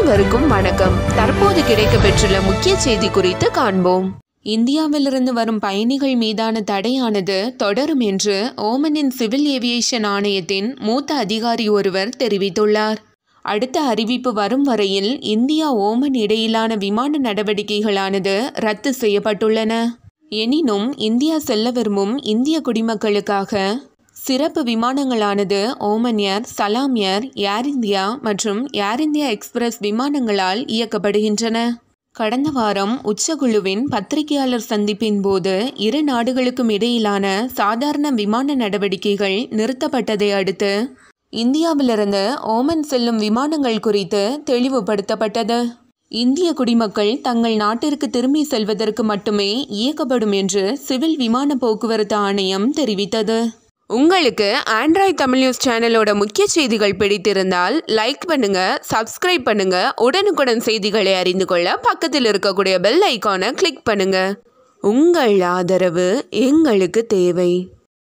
அனைவருக்கும் வணக்கம் தற்போது கிடைக்கப் பெற்றுள்ள முக்கிய செய்தி குறித்து காண்போம் இந்தியாவிலிருந்து வரும் பயணிகள் மீதான தடையானது தொடரும் என்று ஓமனின் சிவில் ஏவியேஷன் ஆணையத்தின் மூத்த அதிகாரி ஒருவர் தெரிவித்துள்ளார் அடுத்த அறிவிப்பு வரும் வரையில் இந்தியா ஓமன் இடையிலான விமான நடவடிக்கைகளானது ரத்து செய்யப்பட்டுள்ளன எனினும் இந்தியா செல்ல விரும்பும் இந்திய குடிமக்களுக்காக சிறப்பு விமானங்களானது ஓமன் ஏர் சலாம் ஏர் ஏர் இந்தியா மற்றும் ஏர் இந்தியா எக்ஸ்பிரஸ் விமானங்களால் இயக்கப்படுகின்றன கடந்த வாரம் உச்சகுழுவின் பத்திரிகையாளர் சந்திப்பின் போது இரு நாடுகளுக்கும் இடையிலான சாதாரண விமான நடவடிக்கைகள் நிறுத்தப்பட்டதை அடுத்து இந்தியாவிலிருந்து ஓமன் செல்லும் விமானங்கள் குறித்து தெளிவுபடுத்தப்பட்டது இந்திய குடிமக்கள் தங்கள் நாட்டிற்கு திரும்பி செல்வதற்கு மட்டுமே இயக்கப்படும் என்று சிவில் விமான போக்குவரத்து ஆணையம் தெரிவித்தது உங்களுக்கு ஆண்ட்ராய்ட் தமிழ் நியூஸ் சேனலோட முக்கிய செய்திகள் பிடித்திருந்தால் லைக் பண்ணுங்க சப்ஸ்கிரைப் பண்ணுங்க உடனுக்குடன் செய்திகளை அறிந்து கொள்ள பக்கத்தில் இருக்கக்கூடிய பெல் ஐகானை கிளிக் பண்ணுங்க உங்கள் ஆதரவு எங்களுக்கு தேவை